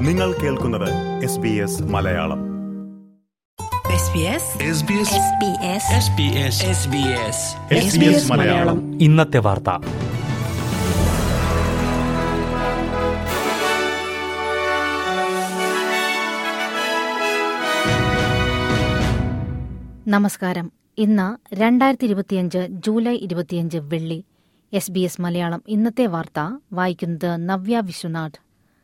നിങ്ങൾ കേൾക്കുന്നത് S B S Malayalam SBS Malayalam ഇന്നത്തെ വാർത്ത നമസ്കാരം ഇന്ന് രണ്ടായിരത്തി ഇരുപത്തിയഞ്ച് ജൂലൈ ഇരുപത്തിയഞ്ച് വെള്ളി എസ് ബി എസ് മലയാളം ഇന്നത്തെ വാർത്ത വായിക്കുന്നത് നവ്യ വിശ്വനാഥ്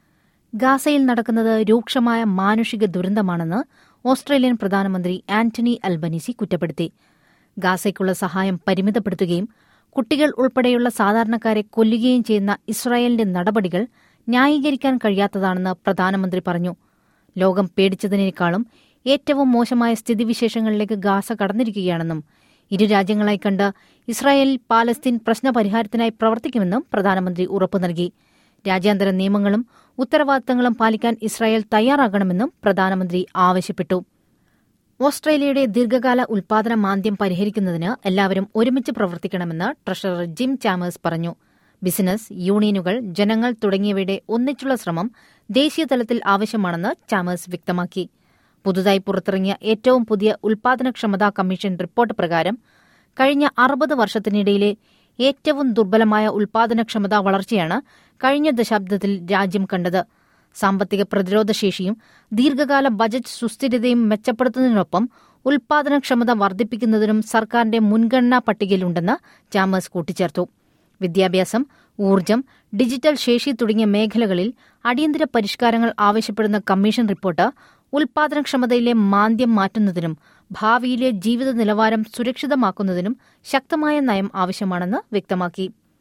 ഗാസയിൽ നടക്കുന്നത് രൂക്ഷമായ മാനുഷിക ദുരന്തമാണെന്ന് ഓസ്ട്രേലിയൻ പ്രധാനമന്ത്രി ആന്റണി അൽബനീസി കുറ്റപ്പെടുത്തി ഗാസയ്ക്കുള്ള സഹായം പരിമിതപ്പെടുത്തുകയും കുട്ടികൾ ഉൾപ്പെടെയുള്ള സാധാരണക്കാരെ കൊല്ലുകയും ചെയ്യുന്ന ഇസ്രായേലിന്റെ നടപടികൾ ന്യായീകരിക്കാൻ കഴിയാത്തതാണെന്ന് പ്രധാനമന്ത്രി പറഞ്ഞു ലോകം പേടിച്ചതിനേക്കാളും ഏറ്റവും മോശമായ സ്ഥിതിവിശേഷങ്ങളിലേക്ക് ഗാസ കടന്നിരിക്കുകയാണെന്നും ഇരു രാജ്യങ്ങളായി കണ്ട് ഇസ്രായേൽ പാലസ്തീൻ പ്രശ്നപരിഹാരത്തിനായി പ്രവർത്തിക്കുമെന്നും പ്രധാനമന്ത്രി ഉറപ്പു നൽകി രാജ്യാന്തര നിയമങ്ങളും ഉത്തരവാദിത്തങ്ങളും പാലിക്കാൻ ഇസ്രായേൽ തയ്യാറാകണമെന്നും പ്രധാനമന്ത്രി ആവശ്യപ്പെട്ടു ഓസ്ട്രേലിയയുടെ ദീർഘകാല ഉൽപാദന മാന്ദ്യം പരിഹരിക്കുന്നതിന് എല്ലാവരും ഒരുമിച്ച് പ്രവർത്തിക്കണമെന്ന് ട്രഷറർ ജിം ചാമേഴ്സ് പറഞ്ഞു ബിസിനസ് യൂണിയനുകൾ ജനങ്ങൾ തുടങ്ങിയവയുടെ ഒന്നിച്ചുള്ള ശ്രമം ദേശീയതലത്തിൽ ആവശ്യമാണെന്ന് ചാമേഴ്സ് വ്യക്തമാക്കി പുതുതായി പുറത്തിറങ്ങിയ ഏറ്റവും പുതിയ ഉൽപാദനക്ഷമതാ കമ്മീഷൻ റിപ്പോർട്ട് പ്രകാരം കഴിഞ്ഞ അറുപത് വർഷത്തിനിടയിലെ ഏറ്റവും ദുർബലമായ ഉൽപാദനക്ഷമതാ വളർച്ചയാണ് കഴിഞ്ഞ ദശാബ്ദത്തിൽ രാജ്യം കണ്ടത് സാമ്പത്തിക പ്രതിരോധശേഷിയും ദീർഘകാല ബജറ്റ് സുസ്ഥിരതയും മെച്ചപ്പെടുത്തുന്നതിനൊപ്പം ഉൽപാദനക്ഷമത വർദ്ധിപ്പിക്കുന്നതിനും സർക്കാരിന്റെ മുൻഗണനാ പട്ടികയിലുണ്ടെന്ന് ചാമേഴ്സ് കൂട്ടിച്ചേർത്തു വിദ്യാഭ്യാസം ഊർജ്ജം ഡിജിറ്റൽ ശേഷി തുടങ്ങിയ മേഖലകളിൽ അടിയന്തര പരിഷ്കാരങ്ങൾ ആവശ്യപ്പെടുന്ന കമ്മീഷൻ റിപ്പോർട്ട് ഉൽപാദനക്ഷമതയിലെ മാന്ദ്യം മാറ്റുന്നതിനും ഭാവിയിലെ ജീവിത നിലവാരം സുരക്ഷിതമാക്കുന്നതിനും ശക്തമായ നയം ആവശ്യമാണെന്ന് വ്യക്തമാക്കി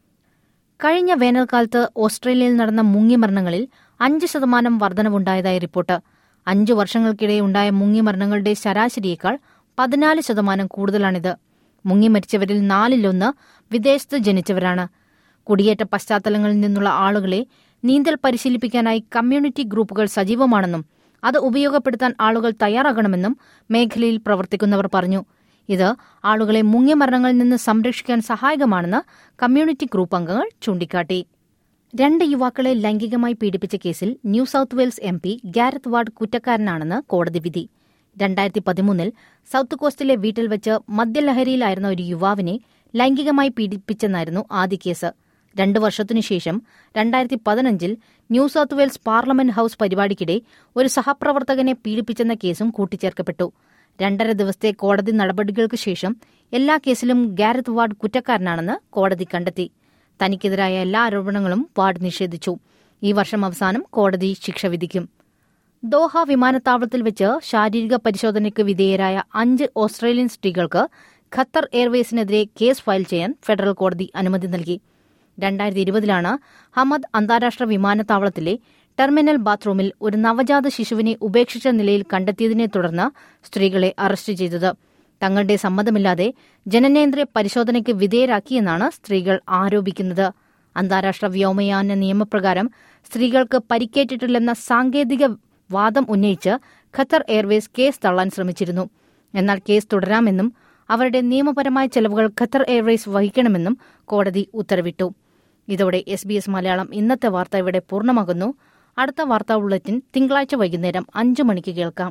കഴിഞ്ഞ വേനൽക്കാലത്ത് ഓസ്ട്രേലിയയിൽ നടന്ന മുങ്ങിമരണങ്ങളിൽ അഞ്ച് ശതമാനം വർധനവുണ്ടായതായി റിപ്പോർട്ട് അഞ്ചു വർഷങ്ങൾക്കിടെ ഉണ്ടായ മുങ്ങിമരണങ്ങളുടെ ശരാശരിയേക്കാൾ പതിനാല് ശതമാനം കൂടുതലാണിത് മുങ്ങിമരിച്ചവരിൽ നാലിലൊന്ന് വിദേശത്ത് ജനിച്ചവരാണ് കുടിയേറ്റ പശ്ചാത്തലങ്ങളിൽ നിന്നുള്ള ആളുകളെ നീന്തൽ പരിശീലിപ്പിക്കാനായി കമ്മ്യൂണിറ്റി ഗ്രൂപ്പുകൾ സജീവമാണെന്നും അത് ഉപയോഗപ്പെടുത്താൻ ആളുകൾ തയ്യാറാകണമെന്നും മേഖലയിൽ പ്രവർത്തിക്കുന്നവർ പറഞ്ഞു ഇത് ആളുകളെ മുങ്ങിമരണങ്ങളിൽ നിന്ന് സംരക്ഷിക്കാൻ സഹായകമാണെന്ന് കമ്മ്യൂണിറ്റി ഗ്രൂപ്പ് അംഗങ്ങൾ ചൂണ്ടിക്കാട്ടി രണ്ട് യുവാക്കളെ ലൈംഗികമായി പീഡിപ്പിച്ച കേസിൽ New South Wales M P Gareth Ward കുറ്റക്കാരനാണെന്ന് കോടതി വിധി രണ്ടായിരത്തി പതിമൂന്നിൽ സൌത്ത് കോസ്റ്റിലെ വീട്ടിൽ വെച്ച് മദ്യലഹരിയിലായിരുന്ന ഒരു യുവാവിനെ ലൈംഗികമായി പീഡിപ്പിച്ചെന്നായിരുന്നു ആദ്യ കേസ് രണ്ടു വർഷത്തിനുശേഷം രണ്ടായിരത്തി പതിനഞ്ചിൽ New South Wales parliament house പരിപാടിക്കിടെ ഒരു സഹപ്രവർത്തകനെ പീഡിപ്പിച്ചെന്ന കേസും കൂട്ടിച്ചേർക്കപ്പെട്ടു രണ്ടര ദിവസത്തെ കോടതി നടപടികൾക്ക് ശേഷം എല്ലാ കേസിലും ഗാരത്ത് വാർഡ് കുറ്റക്കാരനാണെന്ന് കോടതി കണ്ടെത്തി തനിക്കെതിരായ എല്ലാ ആരോപണങ്ങളും വാർഡ് നിഷേധിച്ചു ഈ വർഷം അവസാനം കോടതി ശിക്ഷ വിധിക്കും ദോഹ വിമാനത്താവളത്തിൽ വെച്ച് ശാരീരിക പരിശോധനയ്ക്ക് വിധേയരായ അഞ്ച് ഓസ്ട്രേലിയൻ സ്ത്രീകൾക്ക് ഖത്തർ എയർവേസിനെതിരെ കേസ് ഫയൽ ചെയ്യാൻ ഫെഡറൽ കോടതി അനുമതി നൽകി രണ്ടായിരത്തി ഇരുപതിലാണ് ഹമദ് അന്താരാഷ്ട്ര വിമാനത്താവളത്തിലെ ടെർമിനൽ ബാത്റൂമിൽ ഒരു നവജാത ശിശുവിനെ ഉപേക്ഷിച്ച നിലയിൽ കണ്ടെത്തിയതിനെ തുടർന്ന് സ്ത്രീകളെ അറസ്റ്റ് ചെയ്തത് തങ്ങളുടെ സമ്മതമില്ലാതെ ജനനേന്ദ്രിയ പരിശോധനയ്ക്ക് വിധേയരാക്കിയെന്നാണ് സ്ത്രീകൾ ആരോപിക്കുന്നത് അന്താരാഷ്ട്ര വ്യോമയാന നിയമപ്രകാരം സ്ത്രീകൾക്ക് പരിക്കേറ്റിട്ടില്ലെന്ന സാങ്കേതിക വാദം ഉന്നയിച്ച് ഖത്തർ എയർവേസ് കേസ് തള്ളാൻ ശ്രമിച്ചിരുന്നു എന്നാൽ കേസ് തുടരാമെന്നും അവരുടെ നിയമപരമായ ചെലവുകൾ ഖത്തർ എയർവേസ് വഹിക്കണമെന്നും കോടതി ഉത്തരവിട്ടു ഇതോടെ എസ് ബി എസ് മലയാളം ഇന്നത്തെ വാർത്ത ഇവിടെ പൂർണ്ണമാകുന്നു അടുത്ത വാർത്താ ബുള്ളറ്റിൻ തിങ്കളാഴ്ച വൈകുന്നേരം അഞ്ചു മണിക്ക് കേൾക്കാം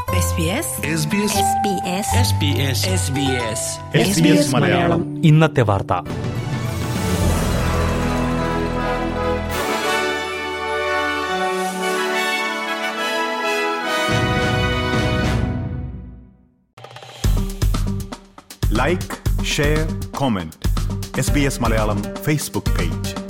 SBS മലയാളം ഇന്നത്തെ വാർത്ത like share comment S B S Malayalam Facebook page